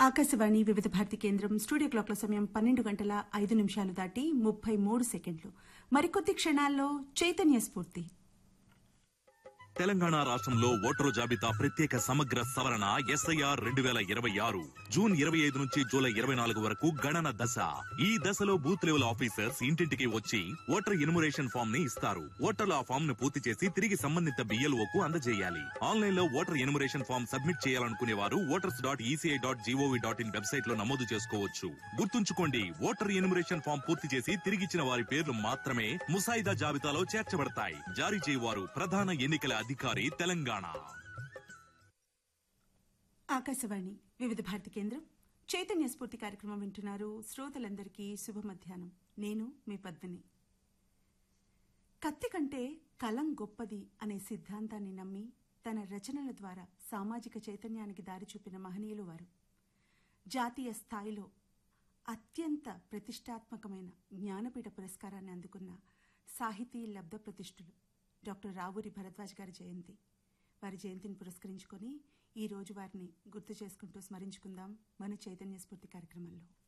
ఆకాశవాణి వివిధ భారతి కేంద్రం స్టూడియో క్లాక్ల సమయం పన్నెండు గంటల ఐదు నిమిషాలు దాటి ముప్పై మూడు సెకండ్లు మరికొద్ది క్షణాల్లో చైతన్య స్ఫూర్తి తెలంగాణ రాష్ట్రంలో ఓటరు జాబితా ప్రత్యేక సమగ్ర సవరణ ఎస్ఐఆర్ రెండు వేల ఇరవై ఆరు జూన్ ఇరవై ఐదు నుంచి జూలై ఇరవై నాలుగు వరకు గణన దశ ఈ దశలో బూత్ లెవెల్ ఆఫీసర్స్ ఇంటింటికి వచ్చి ఓటర్ ఇన్మురేషన్ ఫామ్ ని ఇస్తారు ఓటర్లు ఆ ఫామ్ ను పూర్తి చేసి తిరిగి సంబంధిత బిఎల్ఓ కు అందజేయాలి ఆన్లైన్ లో ఓటర్ ఇన్మురేషన్ ఫామ్ సబ్మిట్ చేయాలనుకునే వారు voters dot ECI dot GOV dot in website లో నమోదు చేసుకోవచ్చు గుర్తుంచుకోండి ఓటర్ ఇన్మురేషన్ ఫామ్ పూర్తి చేసి తిరిగిచ్చిన వారి పేర్లు మాత్రమే ముసాయిదా జాబితాలో చేర్చబడతాయి జారీ చేయవారు ప్రధాన ఎన్నికల అధికారి తెలంగాణ ఆకాశవాణి వివిధ భారతి కేంద్రం చైతన్య స్ఫూర్తి కార్యక్రమం వింటున్నారు శ్రోతలందరికీ శుభ మధ్యాహ్నం నేను మీ పద్మిని కత్తి కంటే కలం గొప్పది అనే సిద్ధాంతాన్ని నమ్మి తన రచనల ద్వారా సామాజిక చైతన్యానికి దారి చూపిన మహనీయులు వారు జాతీయ స్థాయిలో అత్యంత ప్రతిష్టాత్మకమైన జ్ఞానపీఠ పురస్కారాన్ని అందుకున్న సాహితీ లబ్ధ ప్రతిష్ఠులు డాక్టర్ రావూరి భరద్వాజ్ గారి జయంతి వారి జయంతిని పురస్కరించుకొని ఈ రోజు వారిని గుర్తు చేసుకుంటూ స్మరించుకుందాం మన చైతన్య స్ఫూర్తి కార్యక్రమంలో